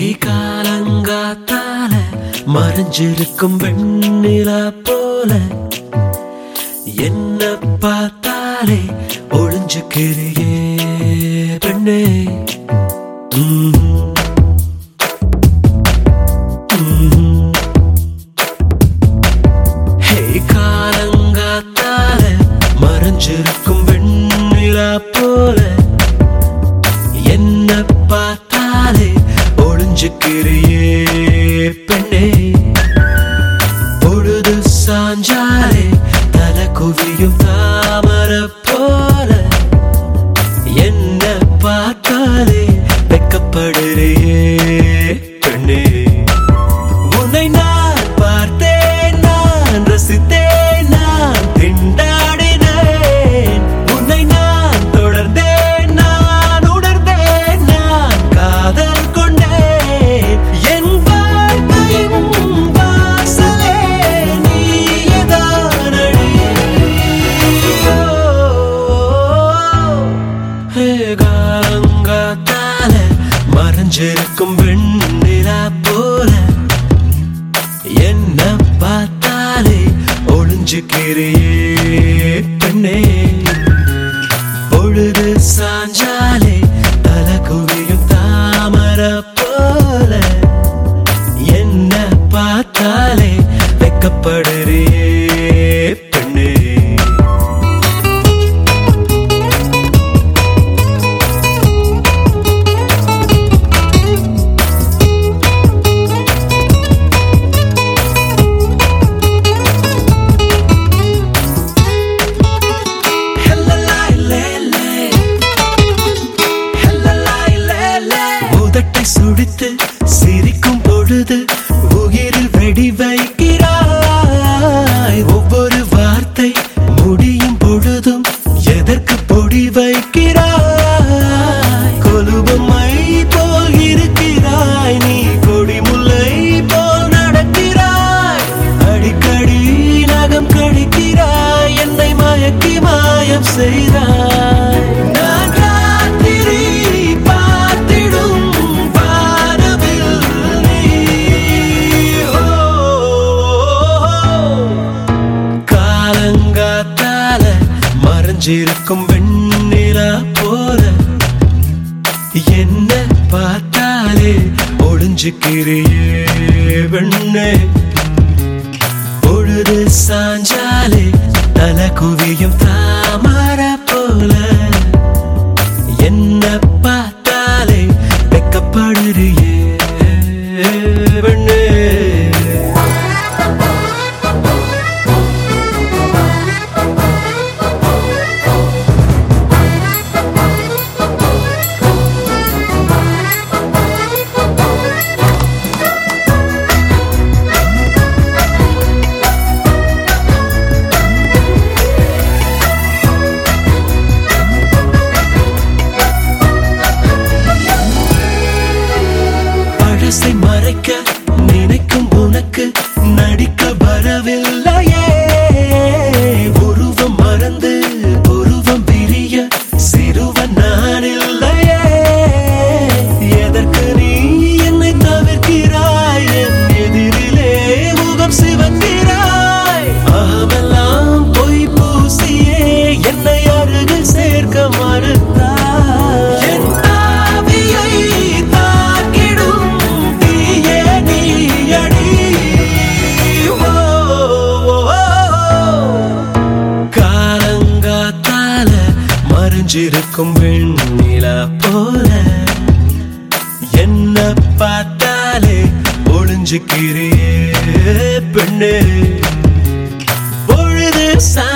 காலங்காத்தால மறைஞ்சிருக்கும் வெண்ணிலா போல என்ன பார்த்தாலே ஒளிஞ்சுக்கிறியே பெண்ணே ம்ஹும். ம்ஹும். ஹே காலங்காத்தால மறைஞ்சிருக்கும் வெண்ணிலா போல என்ன பார்த்தாலே ஒளிஞ்சுக்கிறியே பெண்ணே பொழுது சாஞ்சாலே தலை குவியும் தாமர போல என்ன பார்த்தாலே வெக்கப்படுறியே பெண்ணே உன்னை நான் பார்த்தேன் நான் ரசித்தேன் நான் திண்டாடினேன் உன்னை நான் தொடர்ந்தேன் நான் உணர்ந்தேன் நான் காதல் கொண்டேன் என் வாழ்க்கையின் வாசலே நீயேதானடி. ஹே காலங்காத்தால மறைஞ்சிருக்கும் வெண்ணிலா போல என்ன பார்த்தாலே ஒளிஞ்சுக்கிறியே பெண்ணே பொழுது சாஞ்சாலே தலை குவியும் தாமர போல என்ன பார்த்தாலே வெக்கப்படுறியே பெண்ணே உதட்டை சுடித்து சிரிக்கும் பொழுது உயிரில் வெடி வைக்கிறாய் ஒவ்வொரு வார்த்தை முடியும் பொழுதும் எதற்கு பொடி வைக்கிறாய் கொலுபமை போல் இருக்கிறாய் நீ கொடிமுல்லை போல் நடக்கிறாய் அடிக்கடி நகம் கடிக்கிறாய் என்னை மயக்கி மாயம் செய்தாய் நான் ராத்திரி பார்த்திடும் வானவில் நீ. ஓ, காலங்காத்தால மறைஞ்சிருக்கும் வெண்ணிலா போல என்ன பார்த்தாலே ஒளிஞ்சுக்கிறியே வெண்ணே பொழுது சாஞ்சாலே தலை குவியும் தாமர போல என்ன பார்த்தாலே வெக்கப்படுறியே வெண்ணே பழசை மறைக்க நினைக்கும் உனக்கு நடிக்க வரவில்லையே உருவம் மறந்து உருவம் பிரிய சிறுவன் நான் இல்லையே எதற்கு நீ என்னை தவிர்க்கிறாய் என் எதிரிலே முகம் சிவக்கிறாய் அகமெல்லாம் பொய் பூசியே என்னை அருகில் சேர்க்க மறுத்தாய் என் ஆவியை தாக்கிடும் தீயே நீயடி. ஓ, ஓ, ஓ. காலங்காத்தால மறைஞ்சிருக்கும் வெண்ணிலா போல என்ன பார்த்தாலே ஒளிஞ்சுக்கிறியே பெண்ணே பொழுது சா